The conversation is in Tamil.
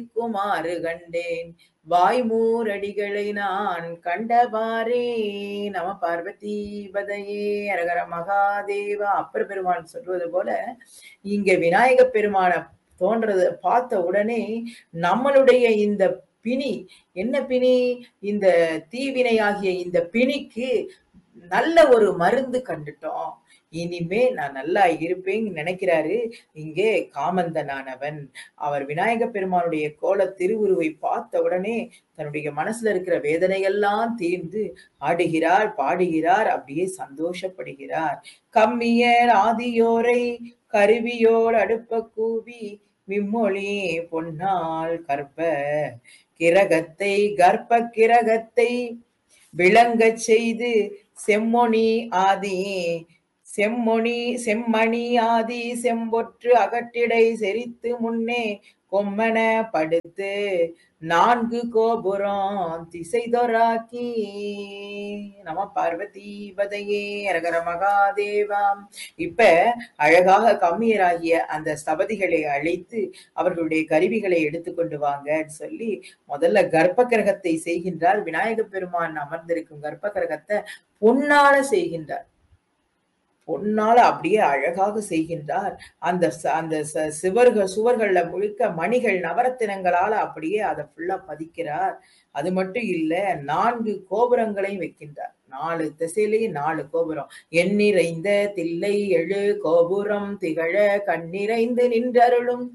குமாறு கண்டேன் வாய்மூரடிகளை நான் கண்டவாறே நம பார்வதி பதையே அரகர மகாதேவா அப்பர் பெருமான் சொல்வது போல இங்க விநாயக பெருமான தோன்றது பார்த்த உடனே நம்மளுடைய இந்த பிணி என்ன பிணி இந்த தீவினையாகிய இந்த பிணிக்கு நல்ல ஒரு மருந்து கண்டுட்டோம் இனிமே நான் நல்லா இருப்பேன்னு நினைக்கிறாரு இங்கே காமந்தனானவன் அவர் விநாயக பெருமானுடைய கோல திருவுருவை பார்த்த உடனே தன்னுடைய மனசுல இருக்கிற வேதனையெல்லாம் தீர்ந்து ஆடுகிறார் பாடுகிறார் அப்படியே சந்தோஷப்படுகிறார் கம்மியர் ஆதியோரை கருவியோர் அடுப்ப கூவி மிம்மொழி பொன்னால் கற்ப கிரகத்தை கர்ப்ப கிரகத்தை விளங்கச் செய்து செம்மொழி ஆதி செம்மொழி செம்மணி ஆதி செம்பொற்று அகட்டிடை செரித்து முன்னே கொம்மன படுத்து நான்கு கோபுரம் திசை தொராக்கி நம பார்வதி பதையே அரகர மகாதேவாம் இப்ப அழகாக கம்மியராகிய அந்த ஸ்தபதிகளை அழைத்து அவர்களுடைய கருவிகளை எடுத்துக்கொண்டு வாங்கன்னு சொல்லி முதல்ல கர்ப்ப கிரகத்தை செய்கின்றார் விநாயக பெருமான் அமர்ந்திருக்கும் கர்ப்ப கிரகத்தை பொன்னால செய்கின்றார் பொன்னால அப்படியே அழகாக செய்கின்றார் அந்த ச- அந்த ச- சிவர்கள் சுவர்கள்ல முழுக்க மணிகள் நவரத்தினங்களால அப்படியே அதை ஃபுல்லா பதிக்கிறார் அது மட்டும் இல்ல நான்கு கோபுரங்களையும் வைக்கின்றார் நாலு திசையிலையும் நாலு கோபுரம் எண்ணிறைந்த தில்லை எழு கோபுரம் திகழ கண்ணிறைந்து நின்றருளும்